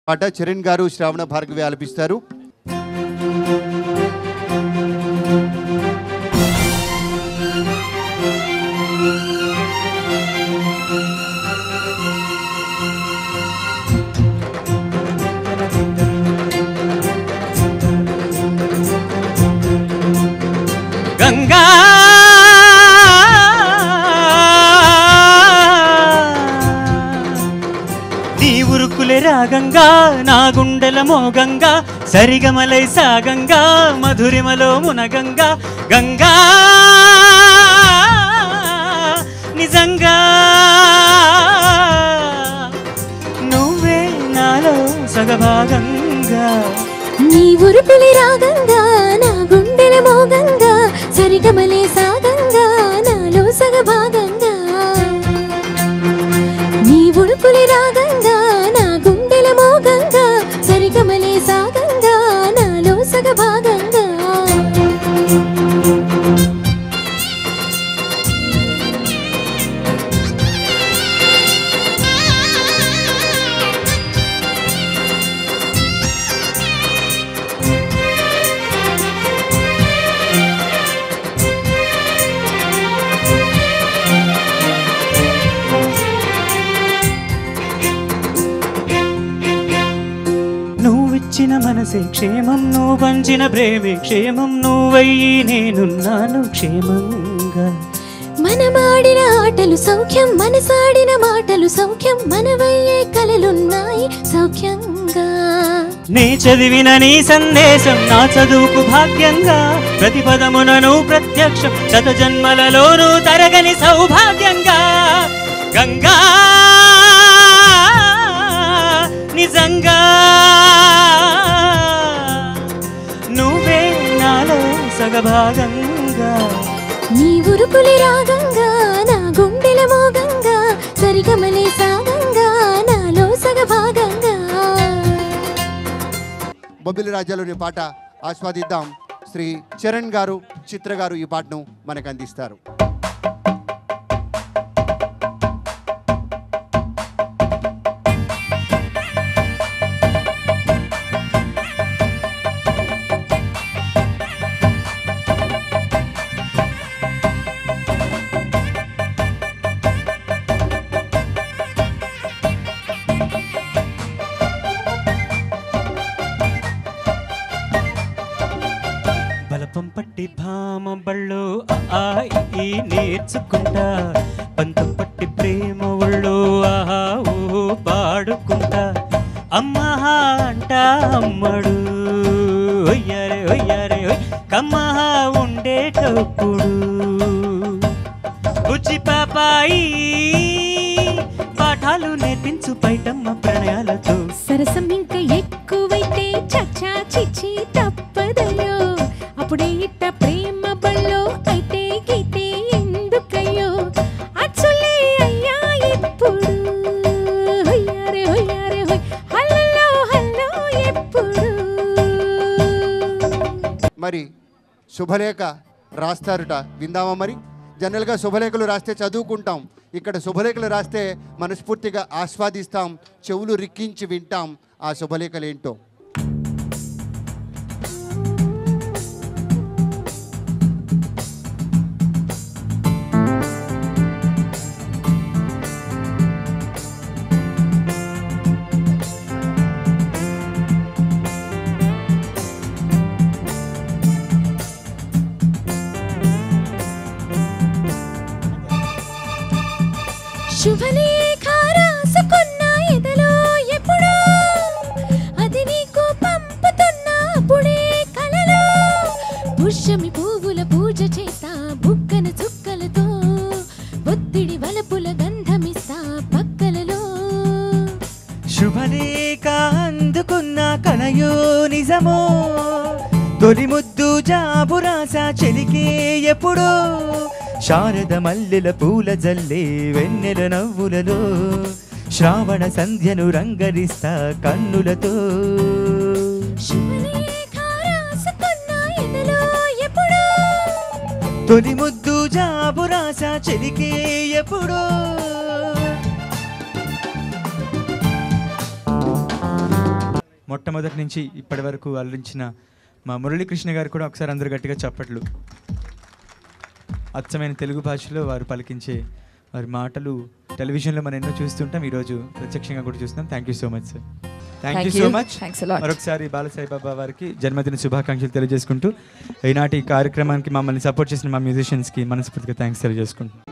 పాట చరణ్ గారు శ్రావణ భార్గవి ఆలపిస్తారు గంగా నీ ఉరుకులే రాగంగా నా గుండెల మోగంగా సరిగమలై సాగంగా మధురిమలో మునగంగా గంగా నిజంగా నువ్వే నాలో సగభాగంగా నీ ఉరుకులి రాగంగా నా గుండెల మోగంగా సరిగమలే సాగంగా నాలో సగభాగంగా నీ ఉరుకులి రాగంగా నా గుండెల మోగంగా సరిగమలే సాగంగా నాలో సగభాగంగా నువ్విచ్చిన మనసే క్షేమం నువ్వు పంచిన ప్రేమే క్షేమం నువ్వయ్యి నేనున్నాను క్షేమంగా మనమాడిన ఆటలు సౌఖ్యం మనసాడిన మాటలు సౌఖ్యం మనవయ్యే కలలున్నాయి సౌఖ్యంగా నీ చదివిన నీ సందేశం నా చదువుకు భాగ్యంగా ప్రతి పదమునను ప్రత్యక్షం శత జన్మలలోనూ తరగని సౌభాగ్యంగా గంగా నిజంగా నువ్వే నాలో సగభాగంగా నీ ఉరుకులి రాగంగా నా గుండెల మోగంగా సరిగమలే సాగంగా నాలో సగభాగంగా బొబ్బిలి రాజ్యాలోని పాట ఆస్వాదిద్దాం శ్రీ చరణ్ గారు చిత్ర గారు ఈ పాటను మనకు అందిస్తారు బలపం పట్టి భామ బళ్ళు ఆ ఈ నేర్చుకుంటా పంతం పట్టి ప్రేమ ఒళ్ళు ఆహా ఊ పాడుకుంటా అమ్మా అంట అమ్మడు ఒయ్యారే ఒయ్యారే ఒయ్ కమ్మహా ఉండేటప్పుడు బుజ్జి పాపాయి పాఠాలు నేర్పించు పైటమ్మ ప్రణయాలతో సరసం ఇంకా ఎక్కువైతే చచ్చా చిచ్చి తప్పదయ్యో అప్పుడే ఇట్ట ప్రేమ బళ్ళో అయితే గీతే ఎందుకయ్యో అచ్చులే అయ్యా ఇప్పుడు హొయ్యారే హొయ్యారే హొయ్ హల్లో హల్లో ఎప్పుడు మరి శుభలేఖ రాస్తారుట విందామా మరి జనరల్గా శుభలేఖలు రాస్తే చదువుకుంటాం ఇక్కడ శుభలేఖలు రాస్తే మనస్ఫూర్తిగా ఆస్వాదిస్తాం చెవులు రిక్కించి వింటాం ఆ శుభలేఖలు ఏంటో శుభలేఖ రాసుకున్న ఎదలో ఎప్పుడో అది నీకు పంపుతున్నా అప్పుడే కలలో పుష్యమి పువ్వుల పూజ చేస్తా బుక్కన చుక్కలతో ఒత్తిడి వలపుల గంధమిస్తా పక్కలలో శుభలేఖ అందుకున్న కనయో నిజమో తొలి ముద్దు జాబు రాసా చెలికే ఎప్పుడో శారద మల్లెల పూల జల్లే వెన్నెల నవ్వులలో శ్రావణ సంధ్యను రంగరిస్తా కన్నులతో శుభలేఖ రాసుకున్న ఎదలో ఎప్పుడో తొలి ముద్దు జాబు రాసా చెలికే ఎప్పుడో మొట్టమొదటి నుంచి ఇప్పటి వరకు అలరించిన మా మురళీకృష్ణ గారు కూడా ఒకసారి అందరు గట్టిగా చప్పట్లు అచ్చమైన తెలుగు భాషలో వారు పలికించే వారి మాటలు టెలివిజన్లో మనం ఎన్నో చూస్తుంటాం ఈరోజు ప్రత్యక్షంగా కూడా చూస్తున్నాం thank you so much sir thank you Thank so you. Much Thanks a lot. మరొకసారి బాలసాయి బాబా వారికి జన్మదిన శుభాకాంక్షలు తెలియజేసుకుంటూ ఈనాటి కార్యక్రమానికి మమ్మల్ని సపోర్ట్ చేసిన మా మ్యూజిషియన్స్కి మనస్ఫూర్తిగా థ్యాంక్స్ తెలియజేసుకుంటున్నాం